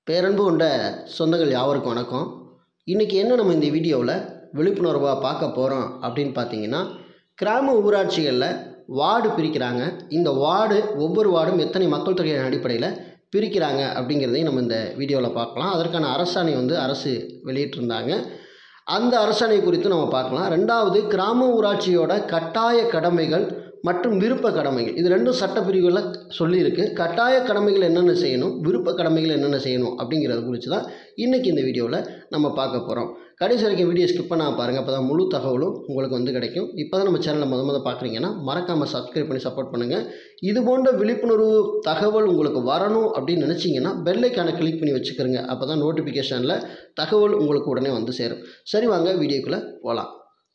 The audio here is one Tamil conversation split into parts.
பேரன்பு கொண்ட சொந்தங்கள் யாவருக்கும் வணக்கம் இன்றைக்கி என்ன நம்ம இந்த வீடியோவில் விழிப்புணர்வாக பார்க்க போகிறோம் அப்படின்னு பார்த்தீங்கன்னா கிராம ஊராட்சிகளில் வார்டு பிரிக்கிறாங்க இந்த வார்டு ஒவ்வொரு வார்டும் எத்தனை மக்கள் தொகையின் அடிப்படையில் பிரிக்கிறாங்க அப்படிங்கிறதையும் நம்ம இந்த வீடியோவில் பார்க்கலாம் அதற்கான அரசாணை வந்து அரசு வெளியிட்டிருந்தாங்க அந்த அரசாணை குறித்து நம்ம பார்க்கலாம் ரெண்டாவது கிராம ஊராட்சியோட கட்டாய கடமைகள் மற்றும் விருப்ப கடமைகள் இது ரெண்டும் சட்டப்பிரிவுகளில் சொல்லியிருக்கு கட்டாய கடமைகள் என்னென்ன செய்யணும் விருப்ப கடமைகள் என்னென்ன செய்யணும் அப்படிங்கிறத குறித்து தான் இன்றைக்கி இந்த வீடியோவில் நம்ம பார்க்க போகிறோம் கடைசி வரைக்கும் வீடியோ ஸ்கிப் பண்ணால் பாருங்கள் அப்போ தான் முழு தகவலும் உங்களுக்கு வந்து கிடைக்கும் இப்போ தான் நம்ம சேனலை முத முத பார்க்குறீங்கன்னா மறக்காமல் சப்ஸ்கிரைப் பண்ணி சப்போர்ட் பண்ணுங்கள் இது போன்ற விழிப்புணர்வு தகவல் உங்களுக்கு வரணும் அப்படின்னு நினச்சிங்கன்னா பெல்லைக்கான கிளிக் பண்ணி வச்சுக்கிறோங்க அப்போ தான் நோட்டிஃபிகேஷனில் தகவல் உங்களுக்கு உடனே வந்து சேரும் சரி வாங்க வீடியோக்குள்ளே போகலாம்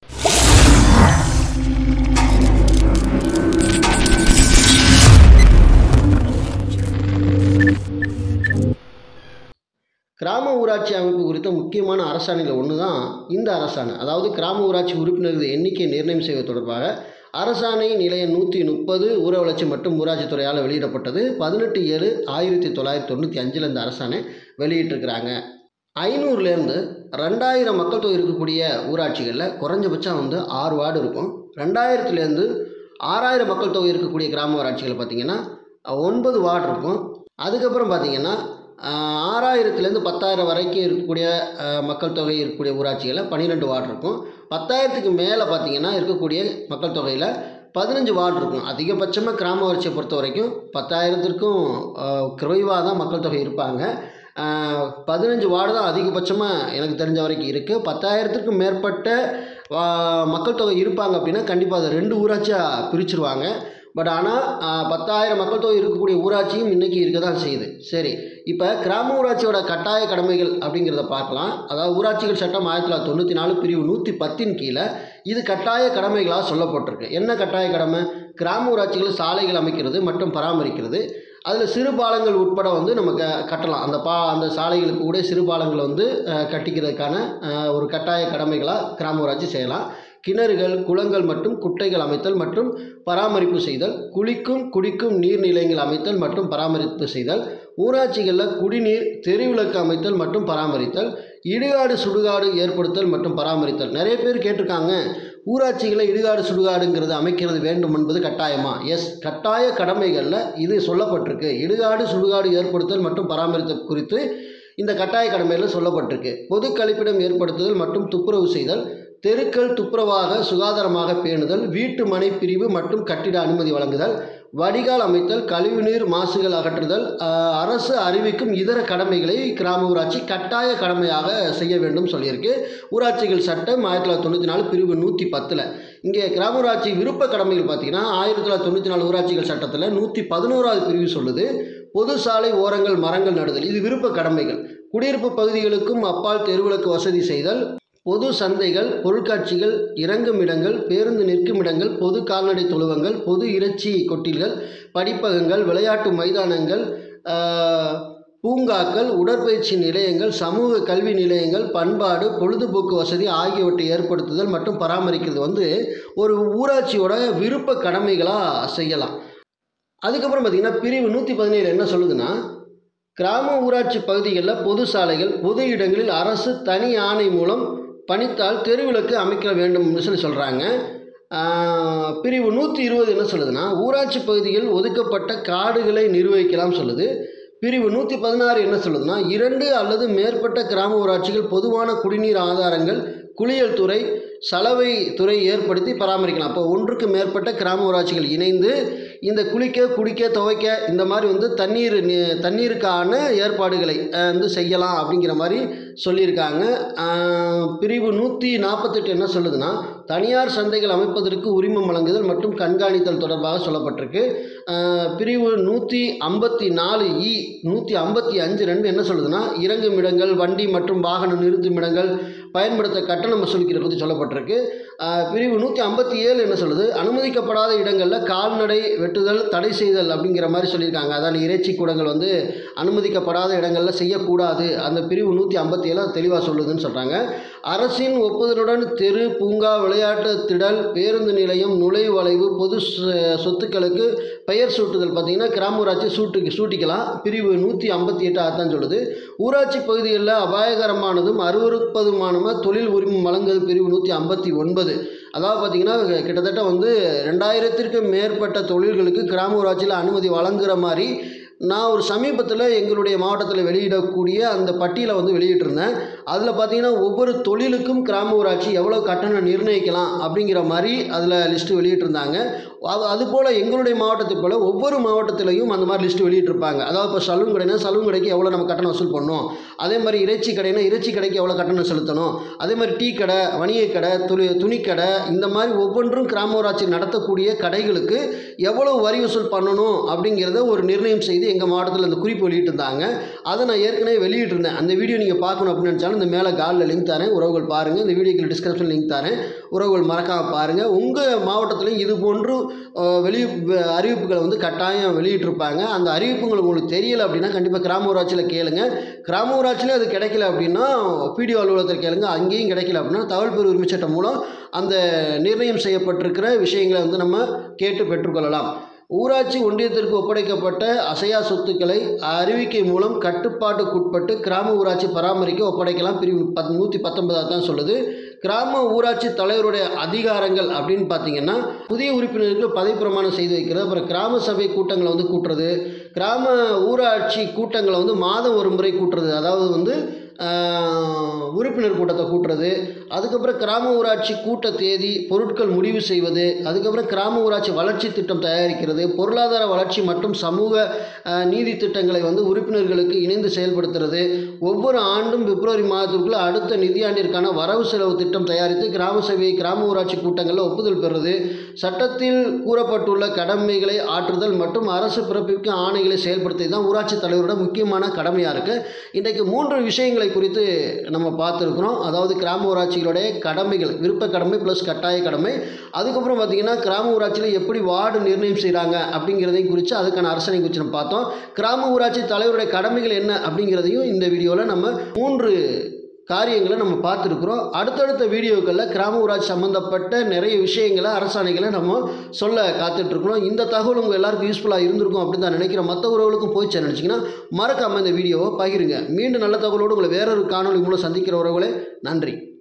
கிராம ஊராட்சி அமைப்பு குறித்த முக்கியமான அரசாணைகள் ஒன்று தான் இந்த அரசாணை அதாவது கிராம ஊராட்சி உறுப்பினர்கள் எண்ணிக்கை நிர்ணயம் செய்வது தொடர்பாக அரசாணை நிலையம் நூற்றி முப்பது ஊர வளர்ச்சி மற்றும் ஊராட்சி துறையால் வெளியிடப்பட்டது பதினெட்டு ஏழு ஆயிரத்தி தொள்ளாயிரத்தி தொண்ணூற்றி அஞ்சில் இந்த அரசாணை வெளியிட்டிருக்கிறாங்க ஐநூறுலேருந்து ரெண்டாயிரம் மக்கள் தொகை இருக்கக்கூடிய ஊராட்சிகளில் குறைஞ்சபட்சம் வந்து ஆறு வார்டு இருக்கும் ரெண்டாயிரத்துலேருந்து ஆறாயிரம் மக்கள் தொகை இருக்கக்கூடிய கிராம ஊராட்சிகள் பார்த்திங்கன்னா ஒன்பது வார்டு இருக்கும் அதுக்கப்புறம் பார்த்திங்கன்னா ஆறாயிரத்துலேருந்து பத்தாயிரம் வரைக்கும் இருக்கக்கூடிய மக்கள் தொகை இருக்கக்கூடிய ஊராட்சிகளில் பன்னிரெண்டு வார்டு இருக்கும் பத்தாயிரத்துக்கு மேலே பார்த்திங்கன்னா இருக்கக்கூடிய மக்கள் தொகையில் பதினஞ்சு வார்டு இருக்கும் அதிகபட்சமாக கிராம வளர்ச்சியை பொறுத்த வரைக்கும் பத்தாயிரத்திற்கும் குறைவாக தான் மக்கள் தொகை இருப்பாங்க பதினஞ்சு வார்டு தான் அதிகபட்சமாக எனக்கு தெரிஞ்ச வரைக்கும் இருக்குது பத்தாயிரத்திற்கும் மேற்பட்ட மக்கள் தொகை இருப்பாங்க அப்படின்னா கண்டிப்பாக அதை ரெண்டு ஊராட்சியாக பிரிச்சுருவாங்க பட் ஆனால் பத்தாயிரம் மக்கள் தொகை இருக்கக்கூடிய ஊராட்சியும் இன்றைக்கி இருக்க தான் செய்யுது சரி இப்போ கிராம ஊராட்சியோட கட்டாய கடமைகள் அப்படிங்கிறத பார்க்கலாம் அதாவது ஊராட்சிகள் சட்டம் ஆயிரத்தி தொள்ளாயிரத்தி தொண்ணூற்றி நாலு பிரிவு நூற்றி பத்தின் கீழே இது கட்டாய கடமைகளாக சொல்லப்பட்டிருக்கு என்ன கட்டாய கடமை கிராம ஊராட்சிகள் சாலைகள் அமைக்கிறது மற்றும் பராமரிக்கிறது அதில் சிறு பாலங்கள் உட்பட வந்து நம்ம க கட்டலாம் அந்த பா அந்த சாலைகளுக்கு கூட சிறு பாலங்களை வந்து கட்டிக்கிறதுக்கான ஒரு கட்டாய கடமைகளாக கிராம ஊராட்சி செய்யலாம் கிணறுகள் குளங்கள் மற்றும் குட்டைகள் அமைத்தல் மற்றும் பராமரிப்பு செய்தல் குளிக்கும் குடிக்கும் நீர்நிலைகள் அமைத்தல் மற்றும் பராமரிப்பு செய்தல் ஊராட்சிகளில் குடிநீர் தெருவிளக்கு அமைத்தல் மற்றும் பராமரித்தல் இடுகாடு சுடுகாடு ஏற்படுத்தல் மற்றும் பராமரித்தல் நிறைய பேர் கேட்டிருக்காங்க ஊராட்சிகளில் இடுகாடு சுடுகாடுங்கிறது அமைக்கிறது வேண்டும் என்பது கட்டாயமா எஸ் கட்டாய கடமைகளில் இது சொல்லப்பட்டிருக்கு இடுகாடு சுடுகாடு ஏற்படுத்தல் மற்றும் பராமரித்தல் குறித்து இந்த கட்டாய கடமையில் சொல்லப்பட்டிருக்கு பொது கழிப்பிடம் ஏற்படுத்துதல் மற்றும் துப்புரவு செய்தல் தெருக்கள் துப்புரவாக சுகாதாரமாக பேணுதல் வீட்டு மனை பிரிவு மற்றும் கட்டிட அனுமதி வழங்குதல் வடிகால் அமைத்தல் கழிவுநீர் மாசுகள் அகற்றுதல் அரசு அறிவிக்கும் இதர கடமைகளை கிராம ஊராட்சி கட்டாய கடமையாக செய்ய வேண்டும் சொல்லியிருக்கு ஊராட்சிகள் சட்டம் ஆயிரத்தி தொள்ளாயிரத்தி தொண்ணூற்றி நாலு பிரிவு நூற்றி பத்தில் இங்கே கிராம ஊராட்சி விருப்ப கடமைகள் பார்த்தீங்கன்னா ஆயிரத்தி தொள்ளாயிரத்தி தொண்ணூற்றி நாலு ஊராட்சிகள் சட்டத்தில் நூற்றி பதினோராவது பிரிவு சொல்லுது பொது சாலை ஓரங்கள் மரங்கள் நடுதல் இது விருப்ப கடமைகள் குடியிருப்பு பகுதிகளுக்கும் அப்பால் தெருவிளக்கு வசதி செய்தல் பொது சந்தைகள் பொருட்காட்சிகள் இறங்கும் இடங்கள் பேருந்து நிற்கும் இடங்கள் பொது கால்நடை தொழுவங்கள் பொது இறைச்சி கொட்டில்கள் படிப்பகங்கள் விளையாட்டு மைதானங்கள் பூங்காக்கள் உடற்பயிற்சி நிலையங்கள் சமூக கல்வி நிலையங்கள் பண்பாடு பொழுதுபோக்கு வசதி ஆகியவற்றை ஏற்படுத்துதல் மற்றும் பராமரிக்கிறது வந்து ஒரு ஊராட்சியோட விருப்ப கடமைகளாக செய்யலாம் அதுக்கப்புறம் பார்த்திங்கன்னா பிரிவு நூற்றி பதினேழு என்ன சொல்லுதுன்னா கிராம ஊராட்சி பகுதிகளில் பொது சாலைகள் பொது இடங்களில் அரசு தனி ஆணை மூலம் பணித்தால் தெருவிளக்கு அமைக்க வேண்டும் சொல்லி சொல்கிறாங்க பிரிவு நூற்றி இருபது என்ன சொல்லுதுன்னா ஊராட்சி பகுதியில் ஒதுக்கப்பட்ட காடுகளை நிர்வகிக்கலாம் சொல்லுது பிரிவு நூற்றி பதினாறு என்ன சொல்லுதுன்னா இரண்டு அல்லது மேற்பட்ட கிராம ஊராட்சிகள் பொதுவான குடிநீர் ஆதாரங்கள் குளியல் துறை சலவை துறை ஏற்படுத்தி பராமரிக்கலாம் அப்போ ஒன்றுக்கு மேற்பட்ட கிராம ஊராட்சிகள் இணைந்து இந்த குளிக்க குடிக்க துவைக்க இந்த மாதிரி வந்து தண்ணீர் தண்ணீருக்கான ஏற்பாடுகளை வந்து செய்யலாம் அப்படிங்கிற மாதிரி சொல்லியிருக்காங்க பிரிவு நூற்றி நாற்பத்தெட்டு என்ன சொல்லுதுன்னா தனியார் சந்தைகள் அமைப்பதற்கு உரிமம் வழங்குதல் மற்றும் கண்காணித்தல் தொடர்பாக சொல்லப்பட்டிருக்கு பிரிவு நூற்றி ஐம்பத்தி நாலு இ நூற்றி ஐம்பத்தி அஞ்சு ரெண்டு என்ன சொல்லுதுன்னா இறங்கும் இடங்கள் வண்டி மற்றும் வாகனம் நிறுத்தும் இடங்கள் பயன்படுத்த கட்டணம் வசூலிக்கிறது பற்றி சொல்லப்பட்டிருக்கு பிரிவு நூற்றி ஐம்பத்தி ஏழு என்ன சொல்லுது அனுமதிக்கப்படாத இடங்களில் கால்நடை வெட்டுதல் தடை செய்தல் அப்படிங்கிற மாதிரி சொல்லியிருக்காங்க அதான் இறைச்சி கூடங்கள் வந்து அனுமதிக்கப்படாத இடங்களில் செய்யக்கூடாது அந்த பிரிவு நூற்றி ஐம்பத்தி ஏழு தெளிவாக சொல்லுதுன்னு சொல்கிறாங்க அரசின் ஒப்புதலுடன் தெரு பூங்கா விளையாட்டு திடல் பேருந்து நிலையம் நுழைவளைவு பொது சொ- சொத்துக்களுக்கு பெயர் சூட்டுதல் பார்த்தீங்கன்னா கிராம ஊராட்சி சூட்டு சூட்டிக்கலாம் பிரிவு நூற்றி ஐம்பத்தி எட்டு அதான் சொல்லுது ஊராட்சி பகுதிகளில் அபாயகரமானதும் அருவருப்பதுமான தொழில் உரிமம் வழங்குவது பிரிவு நூற்றி ஐம்பத்தி ஒன்பது அதாவது பார்த்தீங்கன்னா கிட்டத்தட்ட வந்து ரெண்டாயிரத்திற்கு மேற்பட்ட தொழில்களுக்கு கிராம ஊராட்சியில் அனுமதி வழங்குற மாதிரி நான் ஒரு சமீபத்தில் எங்களுடைய மாவட்டத்தில் வெளியிடக்கூடிய அந்த பட்டியலை வந்து வெளியிட்டிருந்தேன் அதில் பார்த்தீங்கன்னா ஒவ்வொரு தொழிலுக்கும் கிராம ஊராட்சி எவ்வளோ கட்டணம் நிர்ணயிக்கலாம் அப்படிங்கிற மாதிரி அதில் லிஸ்ட்டு வெளியிட்டிருந்தாங்க அது அதுபோல் எங்களுடைய மாவட்டத்தை போல் ஒவ்வொரு மாவட்டத்திலையும் அந்த மாதிரி லிஸ்ட்டு வெளியிட்டிருப்பாங்க அதாவது இப்போ சலூன் கடைனா சலூன் கடைக்கு எவ்வளோ நம்ம கட்டணம் வசூல் பண்ணணும் அதே மாதிரி இறைச்சி கடைனா இறைச்சி கடைக்கு எவ்வளோ கட்டணம் செலுத்தணும் அதே மாதிரி டீ கடை வணிக கடை துணி துணிக்கடை இந்த மாதிரி ஒவ்வொன்றும் கிராம ஊராட்சி நடத்தக்கூடிய கடைகளுக்கு எவ்வளோ வரி வசூல் பண்ணணும் அப்படிங்கிறத ஒரு நிர்ணயம் செய்து எங்கள் மாவட்டத்தில் அந்த குறிப்பு வெளியிட்டிருந்தாங்க அதை நான் ஏற்கனவே வெளியிட்டிருந்தேன் அந்த வீடியோ நீங்கள் பார்க்கணும் அப்படின்னு நினச்சாலும் இந்த மேலே காலில் லிங்க் தரேன் உறவுகள் பாருங்கள் இந்த வீடியோக்கு டிஸ்கிரிப்ஷன் லிங்க் தரேன் உறவுகள் மறக்காமல் பாருங்கள் உங்கள் மாவட்டத்திலையும் இது போன்று அஹ், வெளி வ- அறிவிப்புகளை வந்து கட்டாயம் வெளியிட்டிருப்பாங்க அந்த அறிவிப்புகள் உங்களுக்கு தெரியலை அப்படின்னா கண்டிப்பாக கிராம ஊராட்சியில் கேளுங்க கிராம ஊராட்சியில் அது கிடைக்கல அப்படின்னா பிடிஓ அலுவலகத்தில் கேளுங்க அங்கேயும் கிடைக்கல அப்படின்னா தகவல் பெறு உரிமை சட்டம் மூலம் அந்த நிர்ணயம் செய்யப்பட்டிருக்கிற விஷயங்களை வந்து நம்ம கேட்டு பெற்றுக்கொள்ளலாம் ஊராட்சி ஒன்றியத்திற்கு ஒப்படைக்கப்பட்ட அசையா சொத்துக்களை அறிவிக்கை மூலம் கட்டுப்பாட்டுக்குட்பட்டு கிராம ஊராட்சி பராமரிக்க ஒப்படைக்கலாம் பிரிவு பத் நூற்றி பத்தொன்பதாக தான் சொல்லுது கிராம ஊராட்சி தலைவருடைய அதிகாரங்கள் அப்படின்னு பார்த்தீங்கன்னா புதிய உறுப்பினருக்கு பதவி பிரமாணம் செய்து வைக்கிறது அப்புறம் கிராம சபை கூட்டங்களை வந்து கூட்டுறது கிராம ஊராட்சி கூட்டங்களை வந்து மாதம் ஒரு முறை கூட்டுறது அதாவது வந்து ஆஹ், உறுப்பினர் கூட்டத்தை கூட்டுறது அதுக்கப்புறம் கிராம ஊராட்சி கூட்ட தேதி பொருட்கள் முடிவு செய்வது அதுக்கப்புறம் கிராம ஊராட்சி வளர்ச்சி திட்டம் தயாரிக்கிறது பொருளாதார வளர்ச்சி மற்றும் சமூக ஆஹ், நீதி திட்டங்களை வந்து உறுப்பினர்களுக்கு இணைந்து செயல்படுத்துறது ஒவ்வொரு ஆண்டும் பிப்ரவரி மாதத்திற்குள்ள அடுத்த நிதியாண்டிற்கான வரவு செலவு திட்டம் தயாரித்து கிராம சபை கிராம ஊராட்சி கூட்டங்களில் ஒப்புதல் பெறுறது சட்டத்தில் கூறப்பட்டுள்ள கடமைகளை ஆற்றுதல் மற்றும் அரசு பிறப்பிக்கும் ஆணைகளை செயல்படுத்துவது தான் ஊராட்சி தலைவரோட முக்கியமான கடமையாக இருக்குது இன்றைக்கு மூன்று விஷயங்களை குறித்து நம்ம பார்த்துருக்குறோம் அதாவது கிராம ஊராட்சிகளுடைய கடமைகள் விருப்ப கடமை ப்ளஸ் கட்டாய கடமை அதுக்கப்புறம் பார்த்திங்கன்னா கிராம ஊராட்சியில் எப்படி வார்டு நிர்ணயம் செய்கிறாங்க அப்படிங்கிறதையும் குறித்து அதுக்கான அரசனை குறித்து நம்ம பார்த்தோம் கிராம ஊராட்சி தலைவருடைய கடமைகள் என்ன அப்படிங்கிறதையும் இந்த வீடியோவில் நம்ம மூன்று காரியங்களை நம்ம பார்த்துருக்குறோம் அடுத்தடுத்த வீடியோக்களில் கிராம ஊராட்சி சம்மந்தப்பட்ட நிறைய விஷயங்களை அரசாணைகளை நம்ம சொல்ல காத்துட்ருக்குறோம் இந்த தகவல் உங்கள் எல்லாருக்கும் யூஸ்ஃபுல்லாக இருந்திருக்கும் அப்படின்னு தான் நினைக்கிறேன் மற்ற உறவுகளுக்கும் போயிடுச்சு நினச்சிங்கன்னா மறக்காமல் இந்த வீடியோவை பகிருங்க மீண்டும் நல்ல தகவலோடு உங்களை வேறொரு காணொளி மூலம் சந்திக்கிற உறவுகளே நன்றி